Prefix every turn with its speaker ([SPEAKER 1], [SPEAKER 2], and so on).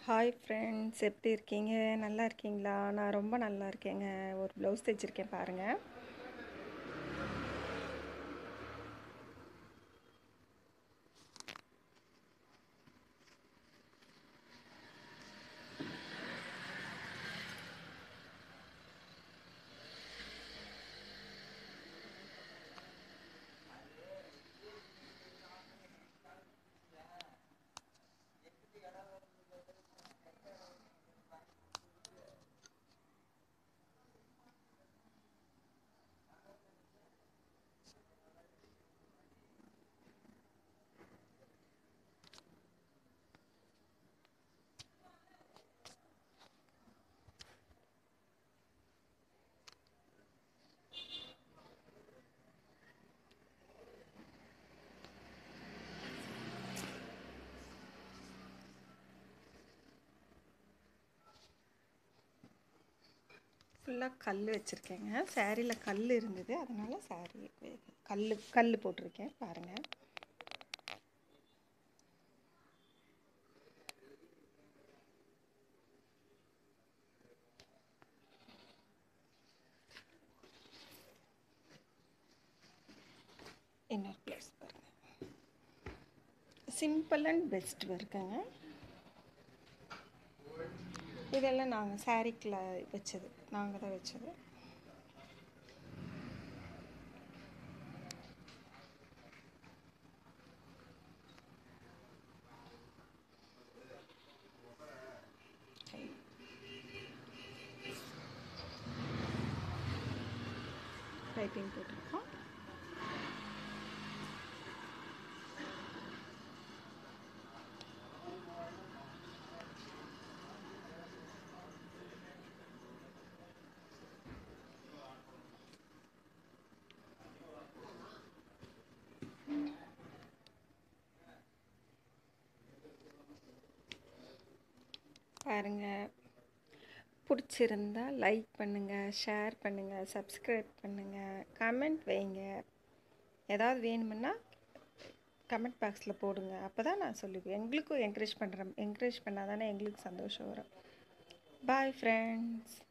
[SPEAKER 1] hi friends எப்படி இருக்கீங்க நல்லா இருக்கீங்களா நான் ரொம்ப நல்லா இருக்கேங்க ஒரு ப்ளவுஸ் தைச்சிருக்கேன் பாருங்கள் ஃபுல்லாக கல் வச்சுருக்கேங்க சேரீயில் கல் இருந்தது அதனால் சாரீ கல் கல் போட்டிருக்கேன் பாருங்கள் இன்னொரு ப்ளவுஸ் பாருங்கள் சிம்பிள் அண்ட் பெஸ்ட் இருக்குங்க இதெல்லாம் நாங்கள் சாரீக்கில் வச்சது நாங்கள் தான் வச்சது பைப்பிங் போட்டிருக்கோம் பாருங்கள் பிடிச்சிருந்தா லைக் பண்ணுங்கள் ஷேர் பண்ணுங்கள் சப்ஸ்கிரைப் பண்ணுங்கள் கமெண்ட் வைங்க ஏதாவது வேணுமுன்னா கமெண்ட் பாக்ஸில் போடுங்க அப்போ தான் நான் சொல்லுவேன் எங்களுக்கும் என்கரேஜ் பண்ணுறேன் என்கரேஜ் பண்ணால் தானே எங்களுக்கு சந்தோஷம் வரும் பாய் ஃப்ரெண்ட்ஸ்